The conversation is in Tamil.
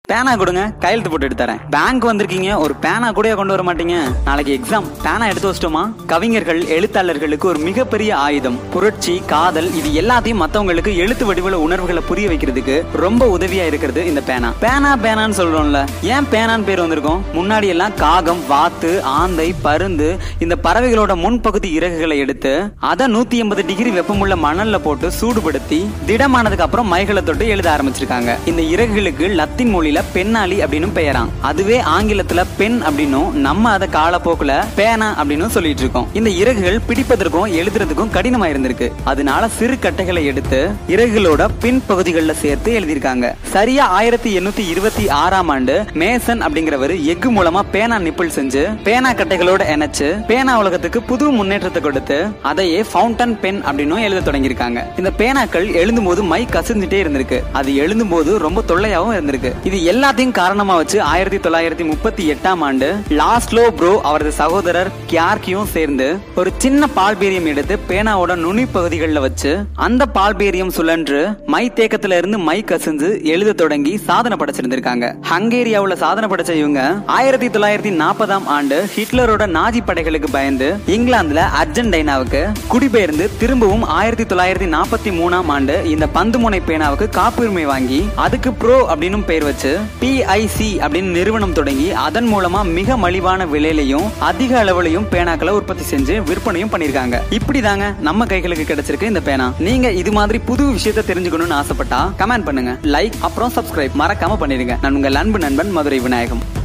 பேனா கொடுங்க கையெழுத்து போட்டு எடுத்து தரேன் பேங்க் வந்திருக்கீங்க ஒரு பேனா கூட கொண்டு வர மாட்டீங்க நாளைக்கு எக்ஸாம் பேனா எடுத்து வச்சிட்டோமா கவிஞர்கள் எழுத்தாளர்களுக்கு ஒரு மிகப்பெரிய ஆயுதம் புரட்சி காதல் இது எல்லாத்தையும் மத்தவங்களுக்கு எழுத்து வடிவுல உணர்வுகளை புரிய வைக்கிறதுக்கு ரொம்ப உதவியா இருக்கிறது இந்த பேனா பேனா பேனான்னு சொல்றோம்ல ஏன் பேனான்னு பேர் வந்திருக்கும் முன்னாடி எல்லாம் காகம் வாத்து ஆந்தை பருந்து இந்த பறவைகளோட முன்பகுதி இறகுகளை எடுத்து அதை நூத்தி எண்பது டிகிரி வெப்பமுள்ள மணல்ல போட்டு சூடுபடுத்தி திடமானதுக்கு அப்புறம் மைகளை தொட்டு எழுத ஆரம்பிச்சிருக்காங்க இந்த இறகுகளுக்கு லத்தின் மொழியில பெண்ணாளி அப்படின்னு பெயராம் அதுவே ஆங்கிலத்துல பெண் அப்படின்னும் நம்ம அதை காலப்போக்குல பேனா அப்படின்னு சொல்லிட்டு இருக்கோம் இந்த இறகுகள் பிடிப்பதற்கும் எழுதுறதுக்கும் கடினமா இருந்திருக்கு அதனால சிறு கட்டைகளை எடுத்து இறகுகளோட பின் பகுதிகளில் சேர்த்து எழுதியிருக்காங்க சரியா ஆயிரத்தி எண்ணூத்தி இருபத்தி ஆறாம் ஆண்டு மேசன் அப்படிங்கிறவர் எஃகு மூலமா பேனா நிப்பிள் செஞ்சு பேனா கட்டைகளோட இணைச்சு பேனா உலகத்துக்கு புது முன்னேற்றத்தை கொடுத்து அதையே ஃபவுண்டன் பென் அப்படின்னு எழுத தொடங்கியிருக்காங்க இந்த பேனாக்கள் எழுதும் போது மை கசிஞ்சுட்டே இருந்திருக்கு அது எழுதும் போது ரொம்ப தொல்லையாவும் இருந்திருக்கு இது எல்லாத்தையும் காரணமா வச்சு ஆயிரத்தி தொள்ளாயிரத்தி முப்பத்தி எட்டாம் ஆண்டு லாஸ்லோ ப்ரோ அவரது சகோதரர் கியார்கியும் சேர்ந்து ஒரு சின்ன பால்பேரியம் எடுத்து பேனாவோட நுனி பகுதிகளில் வச்சு அந்த பால்பேரியம் சுழன்று மை தேக்கத்துல இருந்து மை கசிஞ்சு எழுத தொடங்கி சாதனை படைச்சிருந்திருக்காங்க ஹங்கேரியாவுல சாதனை படைச்ச இவங்க ஆயிரத்தி தொள்ளாயிரத்தி நாற்பதாம் ஆண்டு ஹிட்லரோட நாஜி படைகளுக்கு பயந்து இங்கிலாந்துல அர்ஜென்டைனாவுக்கு குடிபெயர்ந்து திரும்பவும் ஆயிரத்தி தொள்ளாயிரத்தி நாற்பத்தி மூணாம் ஆண்டு இந்த பந்து முனை பேனாவுக்கு காப்புரிமை வாங்கி அதுக்கு ப்ரோ அப்படின்னு பெயர் வச்சு பிஐசி அப்படின்னு நிறுவனம் தொடங்கி அதன் மூலமா மிக மலிவான விலையிலையும் அதிக அளவுலையும் பேனாக்களை உற்பத்தி செஞ்சு விற்பனையும் பண்ணிருக்காங்க இப்படிதாங்க நம்ம கைகளுக்கு கிடைச்சிருக்கு இந்த பேனா நீங்க இது மாதிரி புது விஷயத்தை தெரிஞ்சுக்கணும்னு ஆசைப்பட்டா கமெண்ட் பண்ணுங்க லைக் அப்புறம் சப்ஸ்கிரைப் மறக்காம பண்ணிருங்க நான் உங்கள் அன்பு நண்பன் மதுரை விநாயகம்